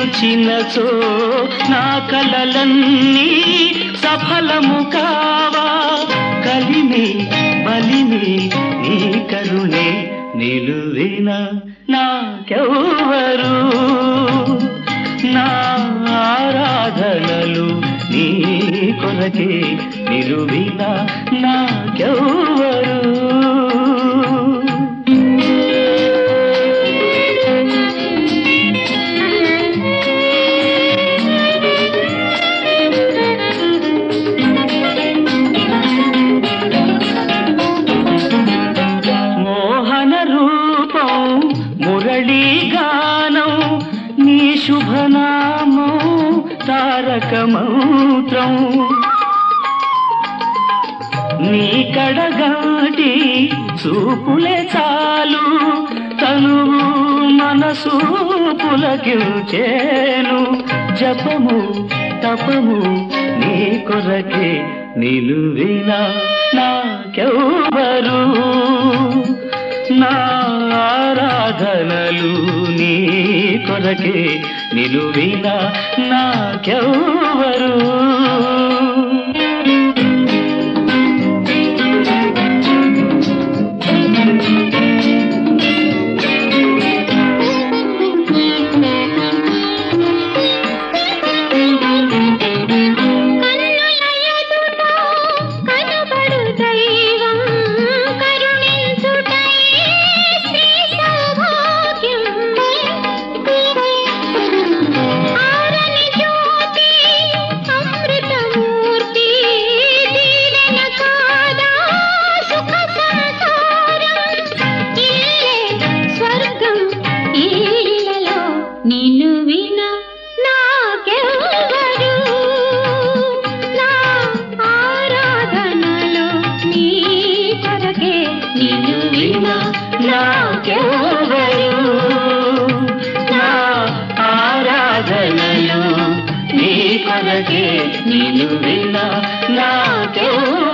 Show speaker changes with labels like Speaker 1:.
Speaker 1: నిలుచినచో నా కలలన్నీ సఫలము కావా కలిమి బలిమి నీ కరుణే నిలువిన నాకెవ్వరు నా ఆరాధనలు నీ కొరకే నిలువిన నాకెవ్వరు మోహన రూపం మురళీ గానం నీ శుభనామం తారక మంత్రం నీ కడగాటి చూపులే చాలు తనువు మనసు పులకించేను జపము తపము నీ కొరకే నిలువిన నాకెవ్వరు నా ఆరాధనలు నీ కొరకే నిలువిన నాకెవ్వరు
Speaker 2: కన్నుల ఎదుట కనబడు దైవం కరుణించుటై శ్రీ సౌభాగ్యం ఆరని జ్యోతి అమృతమూర్తి దీవెన కాదా సుఖ సంసారం ఇల్లే స్వర్గం ఈ ఇల్లలో నిన్ను వినా నాకెవ్వరు నా ఆరాధనలు నీ కొరకే నిన్ను వినా
Speaker 1: నాకెవ్వరు నా ఆరాధనలు నీ కొరకే నిలువిన నాకెవ్వరు